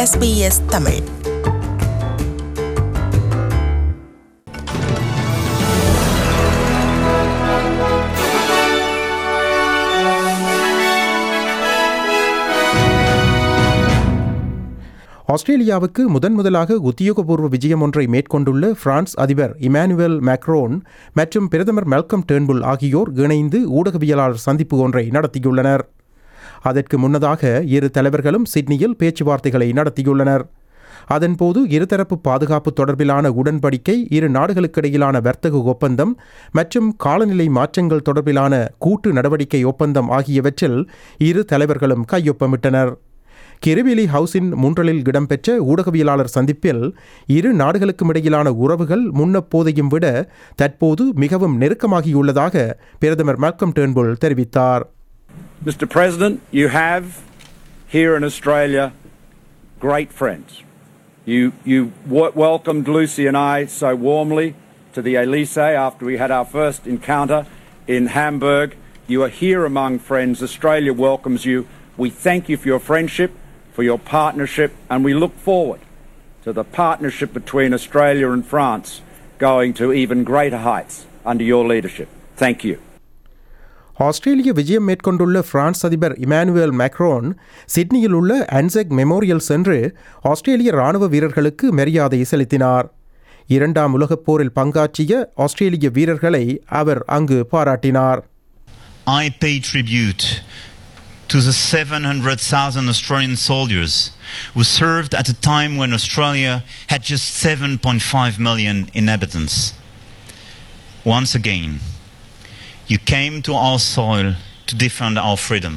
SBS Tamil ஆஸ்திரேலியாவுக்கு முதன் முதலாக உத்தியோகபூர்வ விஜயம் ஒன்றை மேற்கொண்டுள்ள பிரான்ஸ் அதிபர் இமானுவேல் மேக்ரோன் மற்றும் பிரதமர் மெல்கம் டேர்ன்புல் ஆகியோர் இணைந்து ஊடகவியலாளர் சந்திப்பு ஒன்றை நடத்தியுள்ளனர் அதற்கு முன்னதாக இரு தலைவர்களும் சிட்னியில் பேச்சுவார்த்தைகளை நடத்தியுள்ளனர் அதன்போது இருதரப்பு பாதுகாப்பு தொடர்பிலான உடன்படிக்கை இரு நாடுகளுக்கிடையிலான வர்த்தக ஒப்பந்தம் மற்றும் காலநிலை மாற்றங்கள் தொடர்பிலான கூட்டு நடவடிக்கை ஒப்பந்தம் ஆகியவற்றில் இரு தலைவர்களும் கையொப்பமிட்டனர் கிரிவிலி ஹவுஸின் முன்றலில் இடம்பெற்ற ஊடகவியலாளர் சந்திப்பில் இரு நாடுகளுக்கும் இடையிலான உறவுகள் முன்னப்போதையும் விட தற்போது மிகவும் நெருக்கமாகியுள்ளதாக பிரதமர் மால்கம் டேர்ன்புல் தெரிவித்தார் Mr. President, you have here in Australia great friends. You, you w- welcomed Lucy and I so warmly to the Elysee after we had our first encounter in Hamburg. You are here among friends. Australia welcomes you. We thank you for your friendship, for your partnership, and we look forward to the partnership between Australia and France going to even greater heights under your leadership. Thank you. ஆஸ்திரேலிய விஜயம் மேற்கொண்டுள்ள France அதிபர் Emmanuel Macron சிட்னியில் உள்ள uncheck memorial சென்று ஆஸ்திரேலிய ராணுவ வீரர்களுக்கு மரியாதை செலுத்தினார் இரண்டாம் உலகப் போரில் பங்காற்றிய ஆஸ்திரேலிய வீரர்களை அவர் அங்கு பாராட்டினார் I pay tribute to the 700,000 Australian soldiers who served at a time when Australia had just 7.5 million inhabitants. Once again, you came to our soil to defend our freedom.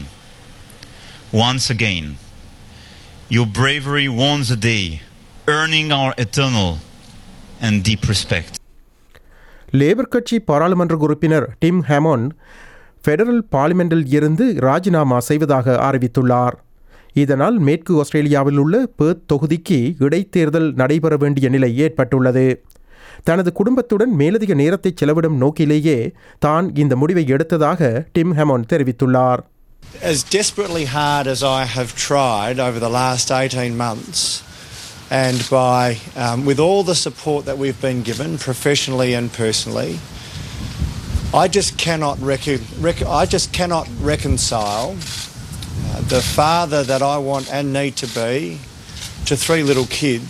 Once again, your bravery won the day, earning our eternal and deep respect. Labour கட்சி பாராளுமன்ற உறுப்பினர் dim ஹேமோன் federal பார்லிமெண்டில் இருந்து ராஜினாமா செய்வதாக அறிவித்துள்ளார் இதனால் மேற்கு ஆஸ்திரேலியாவில் உள்ள பேர்த் தொகுதிக்கு இடைத்தேர்தல் நடைபெற வேண்டிய நிலை ஏற்பட்டுள்ளது தனது குடும்பத்துடன் மேலதிக நேரத்தை செலவிடும் நோக்கிலேயே தான் இந்த முடிவை எடுத்ததாக டிம் ஹெமோன் தெரிவித்துள்ளார் As desperately hard as I have tried over the last 18 months, and by um, with all the support that we've been given professionally and personally, I just cannot rec- rec- I just cannot reconcile uh, the father that I want and need to be to three little kids.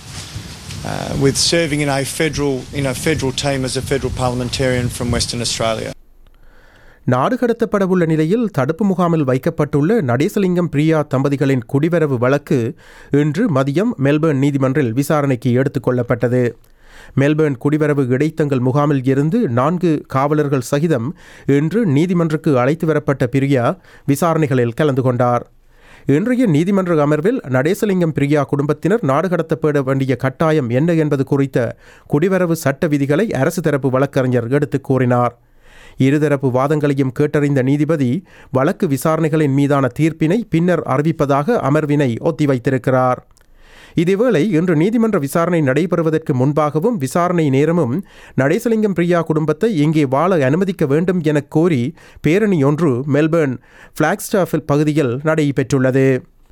Uh, with serving in a federal in a federal team as a federal parliamentarian from Western Australia. நாடு கடத்தப்படவுள்ள நிலையில் தடுப்பு முகாமில் வைக்கப்பட்டுள்ள நடேசலிங்கம் பிரியா தம்பதிகளின் குடிவரவு வழக்கு இன்று மதியம் மெல்பர்ன் நீதிமன்றில் விசாரணைக்கு எடுத்துக் கொள்ளப்பட்டது மெல்பர்ன் குடிவரவு இடைத்தங்கல் முகாமில் இருந்து நான்கு காவலர்கள் சகிதம் இன்று நீதிமன்றுக்கு அழைத்து வரப்பட்ட பிரியா விசாரணைகளில் கலந்து கொண்டார் இன்றைய நீதிமன்ற அமர்வில் நடேசலிங்கம் பிரியா குடும்பத்தினர் நாடு கடத்தப்பட வேண்டிய கட்டாயம் என்ன என்பது குறித்த குடிவரவு சட்ட விதிகளை அரசு தரப்பு வழக்கறிஞர் எடுத்துக் கூறினார் இருதரப்பு வாதங்களையும் கேட்டறிந்த நீதிபதி வழக்கு விசாரணைகளின் மீதான தீர்ப்பினை பின்னர் அறிவிப்பதாக அமர்வினை ஒத்திவைத்திருக்கிறார் இதேவேளை இன்று நீதிமன்ற விசாரணை நடைபெறுவதற்கு முன்பாகவும் விசாரணை நேரமும் நடேசலிங்கம் பிரியா குடும்பத்தை இங்கே வாழ அனுமதிக்க வேண்டும் என கோரி பேரணி ஒன்று மெல்பர்ன் பிளாக்ஸ்டாஃப் பகுதியில் நடைபெற்றுள்ளது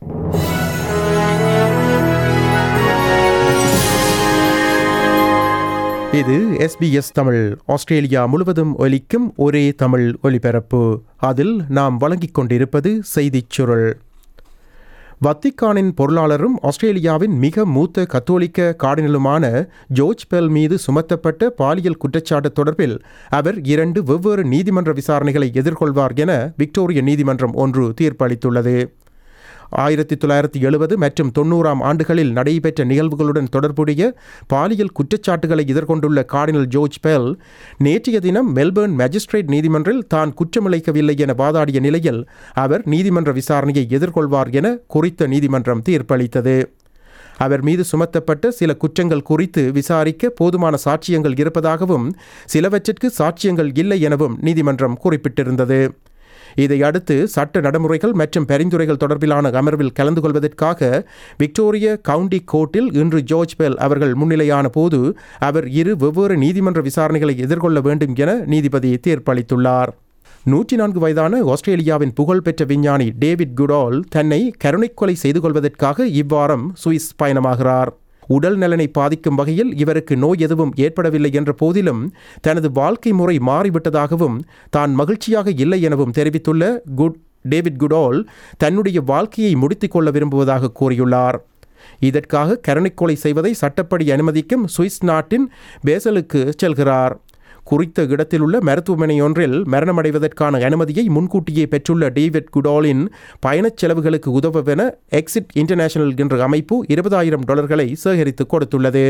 இது எஸ்பிஎஸ் தமிழ் ஆஸ்திரேலியா முழுவதும் ஒலிக்கும் ஒரே தமிழ் ஒலிபரப்பு அதில் நாம் வழங்கிக் கொண்டிருப்பது செய்திச் சுருள் வத்திக்கானின் பொருளாளரும் ஆஸ்திரேலியாவின் மிக மூத்த கத்தோலிக்க கார்டினலுமான ஜோர்ஜ் பெல் மீது சுமத்தப்பட்ட பாலியல் குற்றச்சாட்டு தொடர்பில் அவர் இரண்டு வெவ்வேறு நீதிமன்ற விசாரணைகளை எதிர்கொள்வார் என விக்டோரிய நீதிமன்றம் ஒன்று தீர்ப்பளித்துள்ளது ஆயிரத்தி தொள்ளாயிரத்தி எழுபது மற்றும் தொண்ணூறாம் ஆண்டுகளில் நடைபெற்ற நிகழ்வுகளுடன் தொடர்புடைய பாலியல் குற்றச்சாட்டுகளை எதிர்கொண்டுள்ள கார்டினல் ஜோர்ஜ் பெல் நேற்றைய தினம் மெல்பர்ன் மேஜிஸ்ட்ரேட் நீதிமன்றில் தான் குற்றமிழைக்கவில்லை என வாதாடிய நிலையில் அவர் நீதிமன்ற விசாரணையை எதிர்கொள்வார் என குறித்த நீதிமன்றம் தீர்ப்பளித்தது அவர் மீது சுமத்தப்பட்ட சில குற்றங்கள் குறித்து விசாரிக்க போதுமான சாட்சியங்கள் இருப்பதாகவும் சிலவற்றிற்கு சாட்சியங்கள் இல்லை எனவும் நீதிமன்றம் குறிப்பிட்டிருந்தது இதையடுத்து சட்ட நடைமுறைகள் மற்றும் பரிந்துரைகள் தொடர்பிலான அமர்வில் கலந்து கொள்வதற்காக விக்டோரிய கவுண்டி கோர்ட்டில் இன்று ஜோர்ஜ் பெல் அவர்கள் முன்னிலையான போது அவர் இரு வெவ்வேறு நீதிமன்ற விசாரணைகளை எதிர்கொள்ள வேண்டும் என நீதிபதி தீர்ப்பளித்துள்ளார் நூற்றி நான்கு வயதான ஆஸ்திரேலியாவின் புகழ்பெற்ற விஞ்ஞானி டேவிட் குடால் தன்னை கருணைக்கொலை செய்து கொள்வதற்காக இவ்வாரம் சுவிஸ் பயணமாகிறார் உடல் நலனை பாதிக்கும் வகையில் இவருக்கு நோய் எதுவும் ஏற்படவில்லை என்ற போதிலும் தனது வாழ்க்கை முறை மாறிவிட்டதாகவும் தான் மகிழ்ச்சியாக இல்லை எனவும் தெரிவித்துள்ள குட் டேவிட் குடால் தன்னுடைய வாழ்க்கையை முடித்துக் கொள்ள விரும்புவதாக கூறியுள்ளார் இதற்காக கருணைக்கொலை செய்வதை சட்டப்படி அனுமதிக்கும் சுவிஸ் நாட்டின் பேசலுக்கு செல்கிறார் குறித்த இடத்தில் உள்ள மருத்துவமனை ஒன்றில் மரணமடைவதற்கான அனுமதியை முன்கூட்டியே பெற்றுள்ள டேவிட் குடாலின் பயணச் செலவுகளுக்கு உதவவென எக்ஸிட் இன்டர்நேஷனல் என்ற அமைப்பு இருபதாயிரம் டாலர்களை சேகரித்து கொடுத்துள்ளது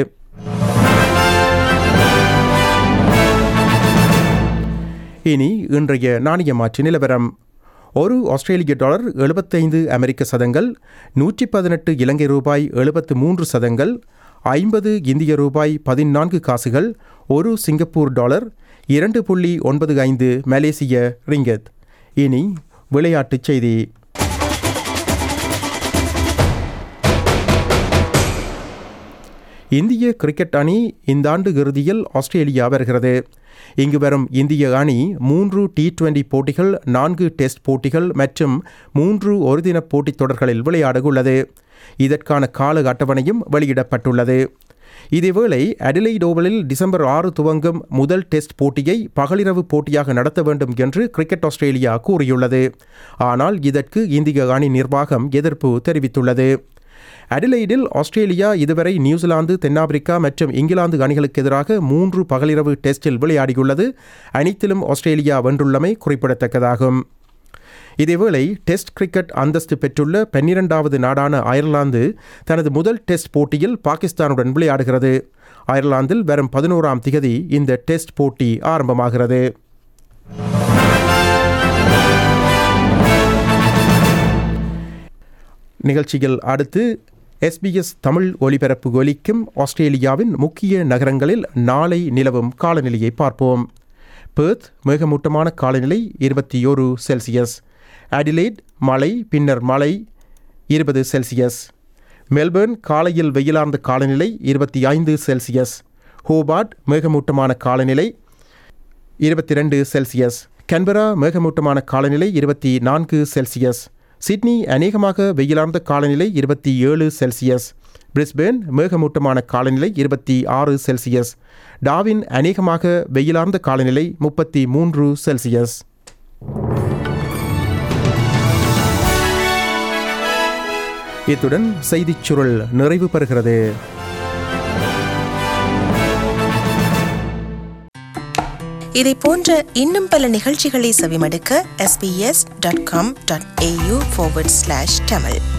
இனி இன்றைய நாணய மாற்று நிலவரம் ஒரு ஆஸ்திரேலிய டாலர் எழுபத்தைந்து அமெரிக்க சதங்கள் நூற்றி பதினெட்டு இலங்கை ரூபாய் எழுபத்து மூன்று சதங்கள் ஐம்பது இந்திய ரூபாய் பதினான்கு காசுகள் ஒரு சிங்கப்பூர் டாலர் இரண்டு புள்ளி ஒன்பது ஐந்து மலேசிய ரிங்கத் இனி விளையாட்டுச் செய்தி இந்திய கிரிக்கெட் அணி இந்த ஆண்டு இறுதியில் ஆஸ்திரேலியா வருகிறது இங்கு வரும் இந்திய அணி மூன்று டி டுவெண்டி போட்டிகள் நான்கு டெஸ்ட் போட்டிகள் மற்றும் மூன்று ஒருதின போட்டித் தொடர்களில் விளையாட உள்ளது இதற்கான கால அட்டவணையும் வெளியிடப்பட்டுள்ளது இதேவேளை அடிலைட் ஓவலில் டிசம்பர் ஆறு துவங்கும் முதல் டெஸ்ட் போட்டியை பகலிரவு போட்டியாக நடத்த வேண்டும் என்று கிரிக்கெட் ஆஸ்திரேலியா கூறியுள்ளது ஆனால் இதற்கு இந்திய அணி நிர்வாகம் எதிர்ப்பு தெரிவித்துள்ளது அடிலைடில் ஆஸ்திரேலியா இதுவரை நியூசிலாந்து தென்னாப்பிரிக்கா மற்றும் இங்கிலாந்து அணிகளுக்கு எதிராக மூன்று பகலிரவு டெஸ்டில் விளையாடியுள்ளது அனைத்திலும் ஆஸ்திரேலியா வென்றுள்ளமை குறிப்பிடத்தக்கதாகும் இதேவேளை டெஸ்ட் கிரிக்கெட் அந்தஸ்து பெற்றுள்ள பன்னிரண்டாவது நாடான அயர்லாந்து தனது முதல் டெஸ்ட் போட்டியில் பாகிஸ்தானுடன் விளையாடுகிறது அயர்லாந்தில் வரும் பதினோராம் திகதி இந்த டெஸ்ட் போட்டி ஆரம்பமாகிறது நிகழ்ச்சியில் அடுத்து எஸ்பிஎஸ் தமிழ் ஒலிபரப்பு ஒலிக்கும் ஆஸ்திரேலியாவின் முக்கிய நகரங்களில் நாளை நிலவும் காலநிலையை பார்ப்போம் பேர்த் மேகமூட்டமான காலநிலை இருபத்தி ஒரு செல்சியஸ் அடிலைட் மழை பின்னர் மழை இருபது செல்சியஸ் மெல்பர்ன் காலையில் வெயிலார்ந்த காலநிலை இருபத்தி ஐந்து செல்சியஸ் ஹோபார்ட் மேகமூட்டமான காலநிலை இருபத்தி ரெண்டு செல்சியஸ் கன்பரா மேகமூட்டமான காலநிலை இருபத்தி நான்கு செல்சியஸ் சிட்னி அநேகமாக வெயிலார்ந்த காலநிலை இருபத்தி ஏழு செல்சியஸ் பிரிஸ்பேன் மேகமூட்டமான காலநிலை இருபத்தி ஆறு செல்சியஸ் டாவின் அநேகமாக வெயிலார்ந்த காலநிலை முப்பத்தி மூன்று செல்சியஸ் இத்துடன் செய்திச் சுருள் நிறைவு பெறுகிறது இதை போன்ற இன்னும் பல நிகழ்ச்சிகளை செவிமடுக்க sbs.com.au forward slash tamil